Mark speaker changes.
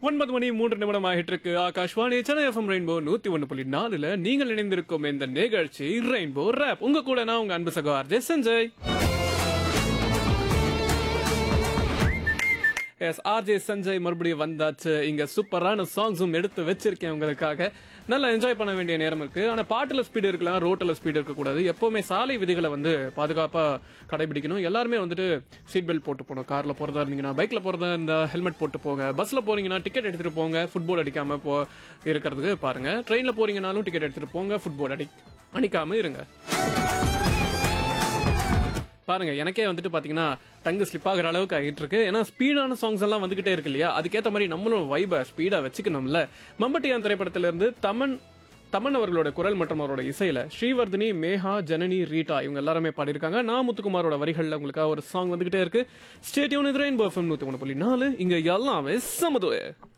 Speaker 1: ஒன்பது மணி மூன்று நிமிடம் ஆகிட்டு இருக்கு ஆகாஷ்வாணி சென்னை எஃப்எம் ரெயின்போ நூத்தி ஒன்று புள்ளி நாலுல நீங்கள் இணைந்திருக்கும் இந்த நிகழ்ச்சி ரெயின்போ ரேப் உங்க கூட நான் உங்க அன்பு சகோ RJ Sanjay yes RJ Sanjay மறுபடியும் வந்தாச்சு இங்க சூப்பரான சாங்ஸும் எடுத்து வச்சிருக்கேன் உங்களுக்காக நல்லா என்ஜாய் பண்ண வேண்டிய நேரம் இருக்கு ஆனா பாட்டுல ஸ்பீடு இருக்கலாம் ரோட்டில் ஸ்பீடு இருக்கக்கூடாது எப்பவுமே சாலை விதிகளை வந்து பாதுகாப்பா கடைபிடிக்கணும் எல்லாருமே வந்துட்டு சீட் பெல்ட் போட்டு போகணும் கார்ல போறதா இருந்தீங்கன்னா பைக்ல போறதா இருந்தா ஹெல்மெட் போட்டு போங்க பஸ்ல போறீங்கன்னா டிக்கெட் எடுத்துட்டு போங்க ஃபுட்பால் அடிக்காம போ இருக்கிறதுக்கு பாருங்க ட்ரெயின்ல போறீங்கனாலும் டிக்கெட் எடுத்துட்டு போங்க ஃபுட்பால் அடி அடிக்காம இருங்க பாருங்க எனக்கே வந்துட்டு பாத்தீங்கன்னா டங்கு ஸ்லிப் ஆகிற அளவுக்கு ஆகிட்டு இருக்கு ஏன்னா ஸ்பீடான சாங்ஸ் எல்லாம் வந்துகிட்டே இருக்கு இல்லையா அதுக்கேற்ற மாதிரி நம்மளும் வைப ஸ்பீடா வச்சுக்கணும்ல மம்பட்டியான் திரைப்படத்துல இருந்து தமன் தமன் அவர்களோட குரல் மற்றும் அவரோட இசையில ஸ்ரீவர்தினி மேஹா ஜனனி ரீட்டா இவங்க எல்லாருமே பாடியிருக்காங்க நான் முத்துக்குமாரோட வரிகள்ல உங்களுக்காக ஒரு சாங் வந்துகிட்டே இருக்கு ஸ்டேடியோன் இது ரெயின்போ எஃப்எம் நூத்தி ஒன்று புள்ளி நாலு இங்க எல்லாமே சமதுவே